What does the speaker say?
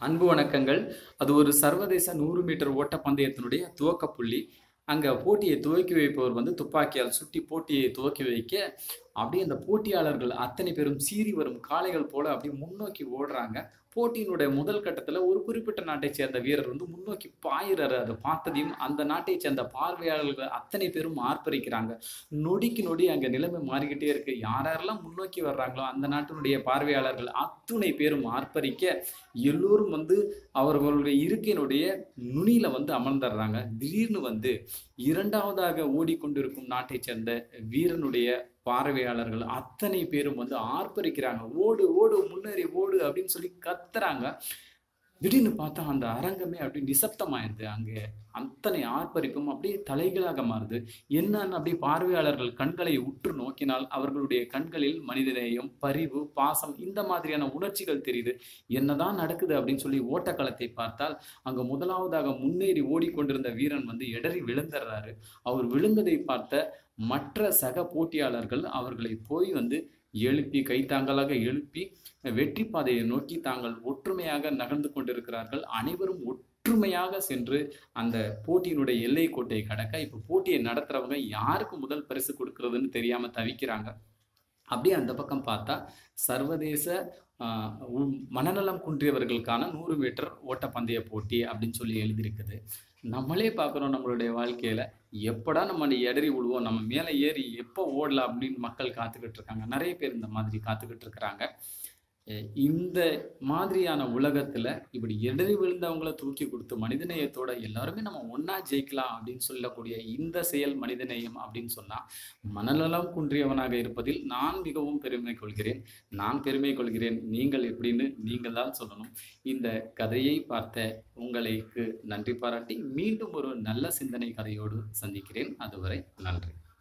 அன்பு வணக்கங்கள் அது ஒரு சர்வதேச நூறு மீட்டர் ஓட்டப்பந்தயத்தினுடைய துவக்க புள்ளி அங்கே போட்டியை துவக்கி வைப்பவர் வந்து துப்பாக்கியால் சுட்டி போட்டியை துவக்கி வைக்க அப்படியே அந்த போட்டியாளர்கள் அத்தனை பேரும் சீறி வரும் காளைகள் போல அப்படியே முன்னோக்கி ஓடுறாங்க போட்டியினுடைய முதல் கட்டத்தில் ஒரு குறிப்பிட்ட நாட்டை சேர்ந்த வீரர் வந்து முன்னோக்கி பாயிறாரு அதை பார்த்ததையும் அந்த நாட்டை சேர்ந்த பார்வையாளர்கள் அத்தனை பேரும் ஆர்ப்பரிக்கிறாங்க நொடிக்கு நொடி அங்கே நிலைமை மாறிக்கிட்டே இருக்கு யார் யாரெல்லாம் முன்னோக்கி வர்றாங்களோ அந்த நாட்டினுடைய பார்வையாளர்கள் அத்துணை பேரும் ஆர்ப்பரிக்க எல்லோரும் வந்து அவர்களுடைய இருக்கையினுடைய நுனியில வந்து அமர்ந்துடுறாங்க திடீர்னு வந்து இரண்டாவதாக ஓடிக்கொண்டிருக்கும் நாட்டை சேர்ந்த வீரனுடைய பார்வையாளர்கள் அத்தனை பேரும் வந்து ஆர்ப்பரிக்கிறாங்க ஓடு ஓடு முன்னேறி ஓடு அப்படின்னு சொல்லி கத்துறாங்க திடீர்னு பார்த்தா அந்த அரங்கமே அப்படியே நிசப்தமாயிருது அங்கே அத்தனை ஆர்ப்பரிப்பும் அப்படியே தலைகளாக மாறுது என்னன்னு அப்படியே பார்வையாளர்கள் கண்களை உற்று நோக்கினால் அவர்களுடைய கண்களில் மனிதநேயம் பரிவு பாசம் இந்த மாதிரியான உணர்ச்சிகள் தெரியுது என்னதான் நடக்குது அப்படின்னு சொல்லி ஓட்டக்களத்தை பார்த்தால் அங்க முதலாவதாக முன்னேறி ஓடிக்கொண்டிருந்த வீரன் வந்து இடறி விழுந்துடுறாரு அவர் விழுந்ததை பார்த்த மற்ற சக போட்டியாளர்கள் அவர்களை போய் வந்து எழுப்பி கைத்தாங்கலாக எழுப்பி வெற்றி பாதையை நோக்கி தாங்கள் ஒற்றுமையாக நகர்ந்து கொண்டிருக்கிறார்கள் அனைவரும் ஒற்றுமையாக சென்று அந்த போட்டியினுடைய எல்லை கோட்டையை கடக்க இப்போ போட்டியை நடத்துறவங்க யாருக்கு முதல் பரிசு கொடுக்கறதுன்னு தெரியாம தவிக்கிறாங்க அப்படியே அந்த பக்கம் பார்த்தா சர்வதேச ஆஹ், உ- மனநலம் குன்றியவர்களுக்கான நூறு மீட்டர் ஓட்டப்பந்தய போட்டி அப்படின்னு சொல்லி எழுதியிருக்குது நம்மளே பார்க்குறோம் நம்மளுடைய வாழ்க்கையில எப்படா நம்ம அந்த எடறி விழுவோம் நம்ம மேலே ஏறி எப்போ ஓடலாம் அப்படின்னு மக்கள் காத்துக்கிட்டு இருக்காங்க நிறைய பேர் இந்த மாதிரி காத்துக்கிட்டு இருக்கிறாங்க அஹ் இந்த மாதிரியான உலகத்துல இப்படி இடறி விழுந்தவங்கள தூக்கி கொடுத்து மனிதநேயத்தோட எல்லாருமே நம்ம ஒண்ணா ஜெயிக்கலாம் அப்படின்னு சொல்லக்கூடிய இந்த செயல் மனிதநேயம் அப்படின்னு சொன்னா மனநலம் குன்றியவனாக இருப்பதில் நான் மிகவும் பெருமை கொள்கிறேன் நான் பெருமை கொள்கிறேன் நீங்கள் எப்படின்னு நீங்கள் தான் சொல்லணும் இந்த கதையை பார்த்த உங்களுக்கு நன்றி பாராட்டி மீண்டும் ஒரு நல்ல சிந்தனை கதையோடு சந்திக்கிறேன் அதுவரை நன்றி